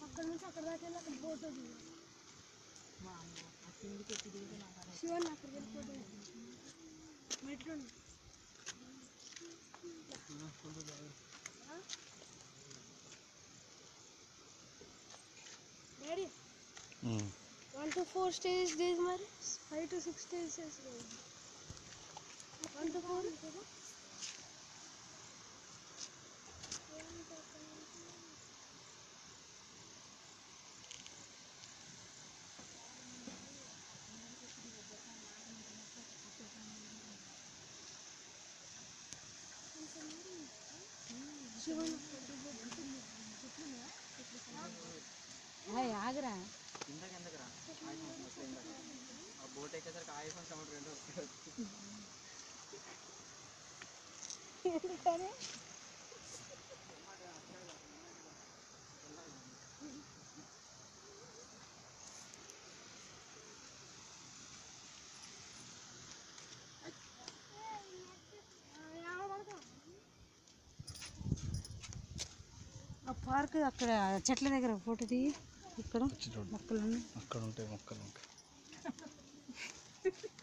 అక్కడ నుంచి అక్కడ దాకా వెళ్ళి అక్కడ ఫోటో దిగు మా అమ్మ ఆ కిందికి ఎక్కి దిగితే నాకు అలా శివన్ అక్కడికి వెళ్ళి ఫోటో మెట్లు daddy one two four stage days మరి five two six stages one two four Shivan hi ఆగరా కిందకి ఎందుకురా ఐఫోన్ వస్తాయి ఇందాక. ఆ బోట్ ఎక్కేసరికి ఐఫోన్ సౌండ్ రెండు వస్తాయి ఎందుకని ఆ పార్క్ అక్కడ చెట్ల దగ్గర ఫోటో దిగి ఇక్కడ మొక్కలు ఉన్నాయి అక్కడ ఉంటాయి మొక్కలు ఉంటాయి